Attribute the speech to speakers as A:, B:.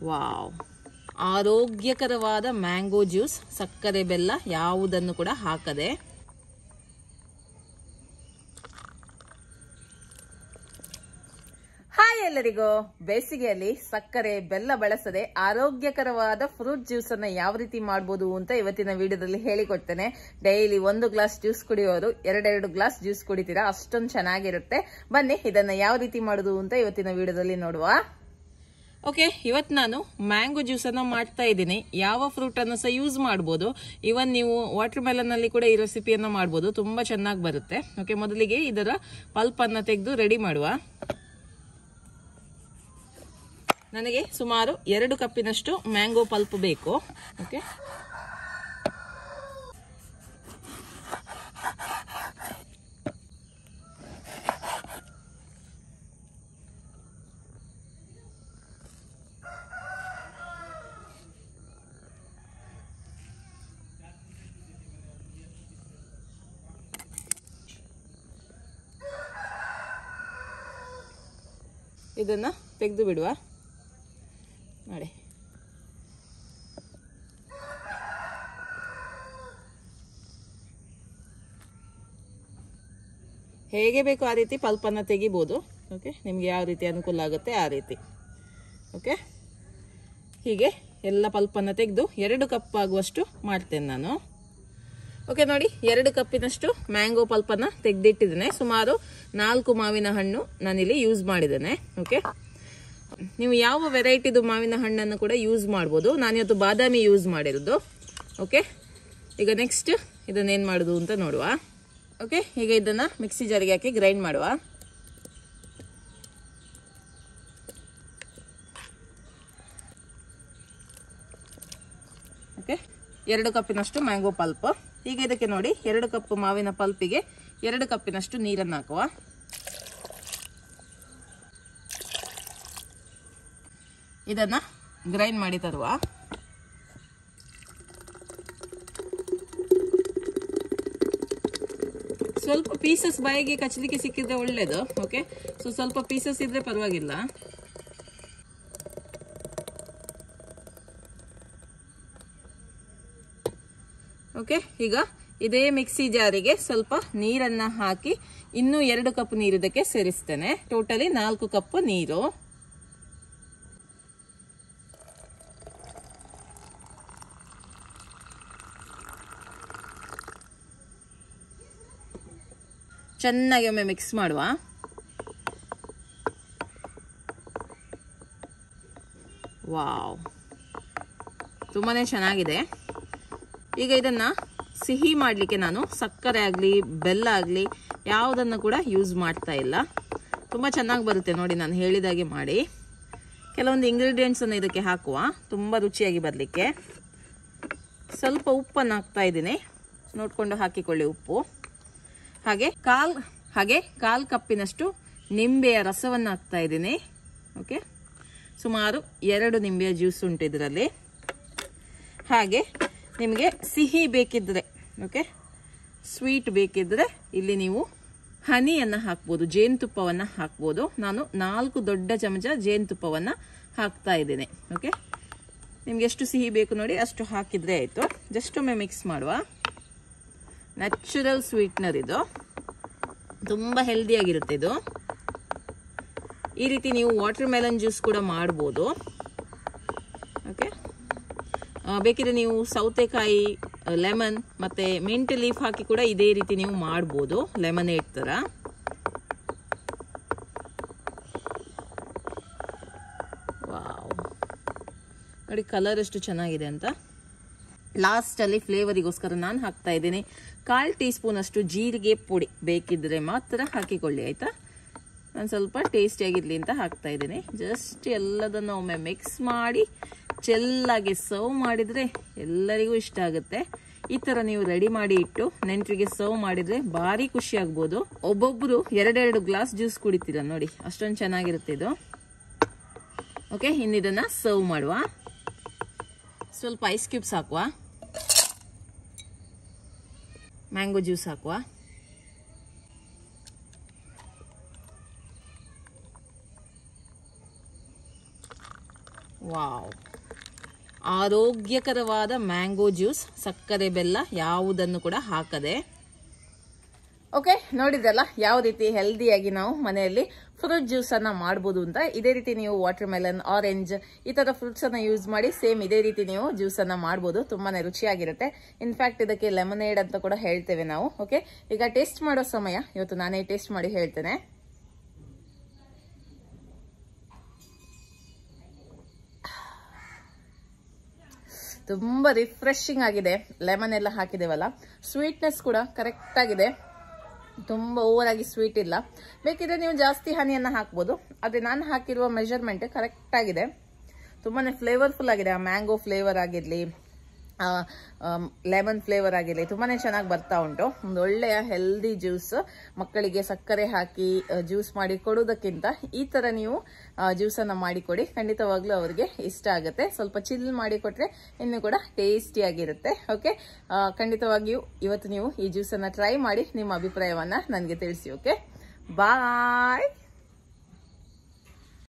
A: wow ಆರೋಗ್ಯಕರವಾದ mango juice ಸಕ್ಕರೆ ಬೆಲ್ಲ ಯಾವುದನ್ನು ಕೂಡ ಹಾಕದೆ ಹಾಯ್ ಎಲ್ಲರಿಗೂ ಬೇಸಿಗೆಯಲ್ಲಿ ಸಕ್ಕರೆ ಬೆಲ್ಲ ಬಳಸದೆ ಆರೋಗ್ಯಕರವಾದ ಫ್ರೂಟ್ ಜ್ಯೂಸ್ ಅನ್ನ ಯಾವ ರೀತಿ ಮಾಡಬಹುದು ಅಂತ ಇವತ್ತಿನ ವಿಡಿಯೋದಲ್ಲಿ ಹೇಳಿಕೊಡ್ತೇನೆ ಡೈಲಿ ಒಂದು ಗ್ಲಾಸ್ ಜ್ಯೂಸ್ ಕುಡಿಯೋರು ಎರಡೆರಡು ಗ್ಲಾಸ್ ಜ್ಯೂಸ್ ಕುಡಿತೀರಾ ಅಷ್ಟೊಂದು ಚೆನ್ನಾಗಿರುತ್ತೆ ಬನ್ನಿ ಇದನ್ನ ಯಾವ ರೀತಿ ಮಾಡುದು ಅಂತ ಇವತ್ತಿನ ವಿಡಿಯೋದಲ್ಲಿ ನೋಡುವ ಓಕೆ ಇವತ್ತು ನಾನು ಮ್ಯಾಂಗೋ ಜ್ಯೂಸ್ ಅನ್ನ ಮಾಡ್ತಾ ಇದ್ದೀನಿ ಯಾವ ಫ್ರೂಟ್ ಅನ್ನು ಸಹ ಯೂಸ್ ಮಾಡಬಹುದು ಇವನ್ ನೀವು ವಾಟರ್ ಮೆಲನ್ ಅಲ್ಲಿ ಕೂಡ ಈ ರೆಸಿಪಿಯನ್ನ ಮಾಡಬಹುದು ತುಂಬಾ ಚೆನ್ನಾಗಿ ಬರುತ್ತೆ ಓಕೆ ಮೊದಲಿಗೆ ಇದರ ಪಲ್ಪ್ ಅನ್ನ ತೆಗೆದು ರೆಡಿ ಮಾಡುವ ನನಗೆ ಸುಮಾರು ಎರಡು ಕಪ್ಪಿನಷ್ಟು ಮ್ಯಾಂಗೋ ಪಲ್ಪ್ ಬೇಕು ಓಕೆ ಇದನ್ನ ತೆಗೆದು ಬಿಡುವ ನೋಡಿ ಹೇಗೆ ಬೇಕು ಆ ರೀತಿ ಪಲ್ಪನ್ನು ತೆಗಿಬೋದು ಓಕೆ ನಿಮ್ಗೆ ಯಾವ ರೀತಿ ಅನುಕೂಲ ಆಗುತ್ತೆ ಆ ರೀತಿ ಓಕೆ ಹೀಗೆ ಎಲ್ಲ ಪಲ್ಪನ್ನು ತೆಗೆದು ಎರಡು ಕಪ್ ಆಗುವಷ್ಟು ಮಾಡ್ತೇನೆ ನಾನು ಓಕೆ ನೋಡಿ ಎರಡು ಕಪ್ಪಿನಷ್ಟು ಮ್ಯಾಂಗೋ ಪಲ್ಪನ್ನು ತೆಗೆದಿಟ್ಟಿದ್ದೇನೆ ಸುಮಾರು ನಾಲ್ಕು ಮಾವಿನ ಹಣ್ಣು ನಾನಿಲ್ಲಿ ಯೂಸ್ ಮಾಡಿದ್ದೇನೆ ಓಕೆ ನೀವು ಯಾವ ವೆರೈಟಿದು ಮಾವಿನ ಹಣ್ಣನ್ನು ಕೂಡ ಯೂಸ್ ಮಾಡ್ಬೋದು ನಾನಿವತ್ತು ಬಾದಾಮಿ ಯೂಸ್ ಮಾಡಿರೋದು ಓಕೆ ಈಗ ನೆಕ್ಸ್ಟ್ ಇದನ್ನೇನು ಮಾಡೋದು ಅಂತ ನೋಡುವ ಓಕೆ ಈಗ ಇದನ್ನು ಮಿಕ್ಸಿ ಜಾರಿಗೆ ಹಾಕಿ ಗ್ರೈಂಡ್ ಮಾಡುವ ಓಕೆ ಎರಡು ಕಪ್ಪಿನಷ್ಟು ಮ್ಯಾಂಗೋ ಪಲ್ಪ್ ಈಗ ಇದಕ್ಕೆ ನೋಡಿ ಎರಡು ಕಪ್ ಮಾವಿನ ಪಲ್ಪಿಗೆ ಎರಡು ಕಪ್ಪಿನಷ್ಟು ನೀರನ್ನು ಹಾಕುವ ಇದನ್ನ ಗ್ರೈಂಡ್ ಮಾಡಿ ತರುವ ಸ್ವಲ್ಪ ಪೀಸಸ್ ಬಾಯಿಗೆ ಕಚ್ಚಲಿಕ್ಕೆ ಸಿಕ್ಕಿದ್ರೆ ಒಳ್ಳೇದು ಓಕೆ ಸೊ ಸ್ವಲ್ಪ ಪೀಸಸ್ ಇದ್ರೆ ಪರವಾಗಿಲ್ಲ ಓಕೆ ಈಗ ಇದೇ ಮಿಕ್ಸಿ ಜಾರಿಗೆ ಸ್ವಲ್ಪ ನೀರನ್ನ ಹಾಕಿ ಇನ್ನೂ ಎರಡು ಕಪ್ ನೀರು ಇದಕ್ಕೆ ಸೇರಿಸ್ತೇನೆ ಟೋಟಲಿ ನಾಲ್ಕು ಕಪ್ ನೀರು ಚೆನ್ನಾಗಿ ಒಮ್ಮೆ ಮಿಕ್ಸ್ ಮಾಡುವ ವಾವ್ ತುಂಬಾನೇ ಚೆನ್ನಾಗಿದೆ ಈಗ ಇದನ್ನ ಸಿಹಿ ಮಾಡಲಿಕ್ಕೆ ನಾನು ಸಕ್ಕರೆ ಆಗಲಿ ಬೆಲ್ಲ ಆಗಲಿ ಯಾವುದನ್ನು ಕೂಡ ಯೂಸ್ ಮಾಡ್ತಾ ಇಲ್ಲ ತುಂಬ ಚೆನ್ನಾಗಿ ಬರುತ್ತೆ ನೋಡಿ ನಾನು ಹೇಳಿದಾಗೆ ಮಾಡಿ ಕೆಲವೊಂದು ಇಂಗ್ರೀಡಿಯೆಂಟ್ಸನ್ನು ಇದಕ್ಕೆ ಹಾಕುವ ತುಂಬ ರುಚಿಯಾಗಿ ಬರಲಿಕ್ಕೆ ಸ್ವಲ್ಪ ಉಪ್ಪನ್ನು ಹಾಕ್ತಾ ಇದ್ದೀನಿ ನೋಡಿಕೊಂಡು ಹಾಕಿಕೊಳ್ಳಿ ಉಪ್ಪು ಹಾಗೆ ಕಾಲ್ ಹಾಗೆ ಕಾಲ್ ಕಪ್ಪಿನಷ್ಟು ನಿಂಬೆಯ ರಸವನ್ನು ಹಾಕ್ತಾ ಇದ್ದೀನಿ ಓಕೆ ಸುಮಾರು ಎರಡು ನಿಂಬೆಯ ಜ್ಯೂಸ್ ಉಂಟು ಇದರಲ್ಲಿ ಹಾಗೆ ನಿಮಗೆ ಸಿಹಿ ಬೇಕಿದ್ರೆ ಓಕೆ ಸ್ವೀಟ್ ಬೇಕಿದ್ರೆ ಇಲ್ಲಿ ನೀವು ಹನಿಯನ್ನು ಹಾಕ್ಬೋದು ಜೇನುತುಪ್ಪವನ್ನು ಹಾಕ್ಬೋದು ನಾನು ನಾಲ್ಕು ದೊಡ್ಡ ಚಮಚ ಜೇನುತುಪ್ಪವನ್ನು ಹಾಕ್ತಾ ಇದ್ದೀನಿ ಓಕೆ ನಿಮ್ಗೆ ಎಷ್ಟು ಸಿಹಿ ಬೇಕು ನೋಡಿ ಅಷ್ಟು ಹಾಕಿದ್ರೆ ಆಯಿತು ಜಸ್ಟ್ ಒಮ್ಮೆ ಮಿಕ್ಸ್ ಮಾಡುವ ನ್ಯಾಚುರಲ್ ಸ್ವೀಟ್ನರ್ ಇದು ತುಂಬ ಹೆಲ್ದಿಯಾಗಿರುತ್ತೆ ಇದು ಈ ರೀತಿ ನೀವು ವಾಟರ್ ಮೆಲನ್ ಜ್ಯೂಸ್ ಕೂಡ ಮಾಡ್ಬೋದು ಓಕೆ ಬೇಕಿದ್ರೆ ನೀವು ಸೌತೆಕಾಯಿ ಲೆಮನ್ ಮತ್ತೆ ಮಿಂಟ್ ಲೀಫ್ ಹಾಕಿ ಕೂಡ ಇದೇ ರೀತಿ ನೀವು ಮಾಡ್ಬೋದು ಲೆಮನೇಟ್ ಥರ ವಾವ್ ನೋಡಿ ಕಲರ್ ಎಷ್ಟು ಚೆನ್ನಾಗಿದೆ ಅಂತ ಲಾಸ್ಟಲ್ಲಿ ಫ್ಲೇವರಿಗೋಸ್ಕರ ನಾನು ಹಾಕ್ತಾ ಇದ್ದೀನಿ ಕಾಲು ಟೀ ಸ್ಪೂನ್ ಅಷ್ಟು ಜೀರಿಗೆ ಪುಡಿ ಬೇಕಿದ್ರೆ ಮಾತ್ರ ಹಾಕಿಕೊಳ್ಳಿ ಆಯ್ತಾ ನಾನು ಸ್ವಲ್ಪ ಟೇಸ್ಟಿಯಾಗಿರಲಿ ಅಂತ ಹಾಕ್ತಾ ಇದ್ದೀನಿ ಜಸ್ಟ್ ಎಲ್ಲದನ್ನು ಒಮ್ಮೆ ಮಿಕ್ಸ್ ಮಾಡಿ ಚೆಲ್ಲಾಗಿ ಸರ್ವ್ ಮಾಡಿದರೆ ಎಲ್ಲರಿಗೂ ಇಷ್ಟ ಆಗುತ್ತೆ ಈ ಥರ ನೀವು ರೆಡಿ ಮಾಡಿ ಇಟ್ಟು ನೆಂಟರಿಗೆ ಸರ್ವ್ ಮಾಡಿದರೆ ಭಾರಿ ಖುಷಿ ಆಗ್ಬೋದು ಒಬ್ಬೊಬ್ಬರು ಎರಡೆರಡು ಗ್ಲಾಸ್ ಜ್ಯೂಸ್ ಕುಡಿತೀರ ನೋಡಿ ಅಷ್ಟೊಂದು ಚೆನ್ನಾಗಿರುತ್ತೆ ಇದು ಓಕೆ ಇನ್ನಿದನ್ನು ಸರ್ವ್ ಮಾಡುವ ಸ್ವಲ್ಪ ಐಸ್ ಕ್ಯೂಬ್ಸ್ ಹಾಕುವ ಮ್ಯಾಂಗೋ ಜ್ಯೂಸ್ ಹಾಕುವ ವಾವ್ ಆರೋಗ್ಯಕರವಾದ ಮ್ಯಾಂಗೋ ಜ್ಯೂಸ್ ಸಕ್ಕರೆ ಬೆಲ್ಲ ಯಾವುದನ್ನು ಕೂಡ ಹಾಕದೆ ಓಕೆ ನೋಡಿದ್ರಲ್ಲ ಯಾವ ರೀತಿ ಹೆಲ್ದಿಯಾಗಿ ನಾವು ಮನೆಯಲ್ಲಿ ಫ್ರೂಟ್ ಜ್ಯೂಸ್ ಅನ್ನ ಮಾಡ್ಬೋದು ಅಂತ ಇದೇ ರೀತಿ ನೀವು ವಾಟರ್ ಮೆಲನ್ ಆರೆಂಜ್ ಈ ತರ ಫ್ರೂಟ್ಸ್ ಅನ್ನ ಯೂಸ್ ಮಾಡಿ ಸೇಮ್ ಇದೇ ರೀತಿ ನೀವು ಜ್ಯೂಸ್ ಅನ್ನ ಮಾಡ್ಬೋದು ತುಂಬಾನೇ ರುಚಿಯಾಗಿರುತ್ತೆ ಇನ್ಫ್ಯಾಕ್ಟ್ ಇದಕ್ಕೆ ಲೆಮನೇಡ್ ಅಂತ ಕೂಡ ಹೇಳ್ತೇವೆ ನಾವು ಓಕೆ ಈಗ ಟೇಸ್ಟ್ ಮಾಡೋ ಸಮಯ ಇವತ್ತು ನಾನೇ ಟೇಸ್ಟ್ ಮಾಡಿ ಹೇಳ್ತೇನೆ ತುಂಬಾ ರಿಫ್ರೆಶಿಂಗ್ ಆಗಿದೆ ಲೆಮನ್ ಎಲ್ಲ ಹಾಕಿದೇವಲ್ಲ ಸ್ವೀಟ್ನೆಸ್ ಕೂಡ ಕರೆಕ್ಟ್ ಆಗಿದೆ ತುಂಬಾ ಓವರ್ ಆಗಿ ಸ್ವೀಟ್ ಇಲ್ಲ ಬೇಕಿದ್ರೆ ನೀವು ಜಾಸ್ತಿ ಹನಿಯನ್ನ ಹಾಕ್ಬೋದು ಆದ್ರೆ ನಾನು ಹಾಕಿರುವ ಮೆಜರ್ಮೆಂಟ್ ಕರೆಕ್ಟ್ ಆಗಿದೆ ತುಂಬಾನೇ ಫ್ಲೇವರ್ಫುಲ್ ಆಗಿದೆ ಆ ಮ್ಯಾಂಗೋ ಫ್ಲೇವರ್ ಆಗಿರ್ಲಿ ಲೆಮನ್ ಫ್ಲೇವರ್ ಆಗಿರಲಿ ತುಂಬಾನೇ ಚೆನ್ನಾಗಿ ಬರ್ತಾ ಉಂಟು ಒಂದು ಒಳ್ಳೆಯ ಹೆಲ್ದಿ ಜ್ಯೂಸ್ ಮಕ್ಕಳಿಗೆ ಸಕ್ಕರೆ ಹಾಕಿ ಜ್ಯೂಸ್ ಮಾಡಿ ಕೊಡೋದಕ್ಕಿಂತ ಈ ತರ ನೀವು ಜ್ಯೂಸನ್ನು ಮಾಡಿಕೊಡಿ ಖಂಡಿತವಾಗ್ಲೂ ಅವರಿಗೆ ಇಷ್ಟ ಆಗುತ್ತೆ ಸ್ವಲ್ಪ ಚಿಲ್ ಮಾಡಿ ಕೊಟ್ರೆ ಇನ್ನು ಕೂಡ ಟೇಸ್ಟಿಯಾಗಿರುತ್ತೆ ಓಕೆ ಖಂಡಿತವಾಗಿಯೂ ಇವತ್ತು ನೀವು ಈ ಜ್ಯೂಸನ್ನು ಟ್ರೈ ಮಾಡಿ ನಿಮ್ಮ ಅಭಿಪ್ರಾಯವನ್ನ ನನಗೆ ತಿಳಿಸಿ ಓಕೆ ಬಾಯ್